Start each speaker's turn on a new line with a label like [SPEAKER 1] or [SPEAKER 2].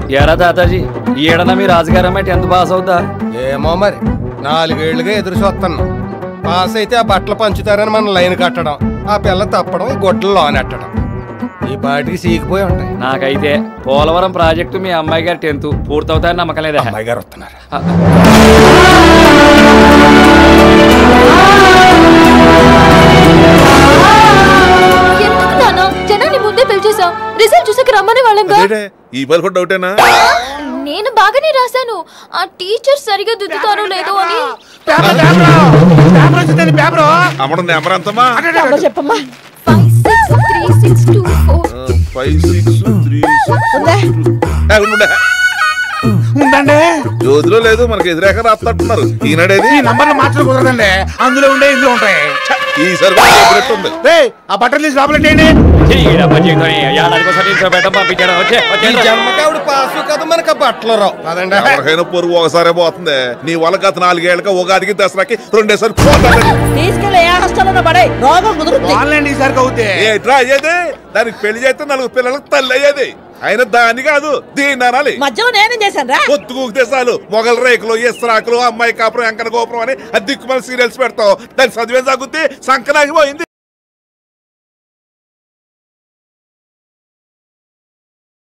[SPEAKER 1] ఎరా తాతాజీ ఈ ఏడన మీ రాజుగారు అమ్మాయి టెన్త్ పాస్ అవుతా
[SPEAKER 2] ఏమో మరి నాలుగేళ్లుగా ఎదురు చూస్తున్నాం పాస్ అయితే ఆ బట్టలు పంచుతారని మన లైన్ కట్టడం ఆ పిల్ల తప్పడం ఈ గొడ్డలు లోనెట్టడం ఈ పాటికి సీకిపోయి ఉంటాయి
[SPEAKER 1] నాకైతే పోలవరం ప్రాజెక్టు మీ అమ్మాయి గారు టెన్త్ పూర్తవుతాయని నమ్మకం లేదా
[SPEAKER 2] అమ్మాయి గారు వస్తున్నారు
[SPEAKER 3] ఎందుకు నాన్న జనాన్ని ముందే పిలిచేసా రిజల్ట్ చూసాక రమ్మని వాళ్ళంగా
[SPEAKER 4] అదేటే ఈ బల్ కూడా డౌటేనా
[SPEAKER 3] నేను బాగానే రాశాను ఆ టీచర్ సరిగా దిద్దుతారో లేదో అని
[SPEAKER 4] అమ్మడం నెంబర్ ఎంతమ్మా
[SPEAKER 5] చెప్పమ్మా
[SPEAKER 3] five six three six two four
[SPEAKER 4] five six three
[SPEAKER 6] ఉందండి
[SPEAKER 4] జ్యోతిలో లేదు మనకి ఎదురేక రాస్తున్నారు ఈనాడేది
[SPEAKER 6] ఈ నంబర్లు మార్చడం కుదరదండి అందులో ఉండే ఇందులో ఉంటాయి
[SPEAKER 4] ఈసారి ఉంది
[SPEAKER 6] రేయ్, ఆ బట్టలు తీసి లోపలెట్టేయండి
[SPEAKER 1] ఈడమ్మ జీవితం ఏడాదికి ఒకసారి ఇంట్లో పెట్టం పంపించాడు వచ్చే
[SPEAKER 2] ఈ
[SPEAKER 1] వచ్చే
[SPEAKER 2] జన్మకి ఆవిడ పాస్ కదా మనకి ఆ బట్టలు రావు పదండి
[SPEAKER 4] ఎవరికైనా పొరుగు ఒకసారే పోతుంది నీ వల్ల గత నాలుగేళ్ళకి ఉగాదికి దసరాకి రెండేసారి పోతాడు
[SPEAKER 5] తీసుకెళ్ళి ఏ హాస్టల్లో పడే రోగం కుదురుద్ది
[SPEAKER 6] ఆన్లైన్ ఈసారికి అవుతే
[SPEAKER 4] ఏట్రా అయ్యేది దానికి పెళ్లి చేస్తే నలుగురు పిల్లలకు తల్లి అయ్యేది అయినా దాని కాదు దీన్ని అనాలి
[SPEAKER 5] మధ్యలో నేనేం చేశాను రా
[SPEAKER 4] పొత్తు కూకుదేశాలు మొగల రేకులు ఇస్రాకులు అమ్మాయి కాపురం ఎంకన గోపురం అని అది దిక్కుమల సీరియల్స్ పెడతావు దాని చదివే సాగుద్ది సంకనాగిపోయింది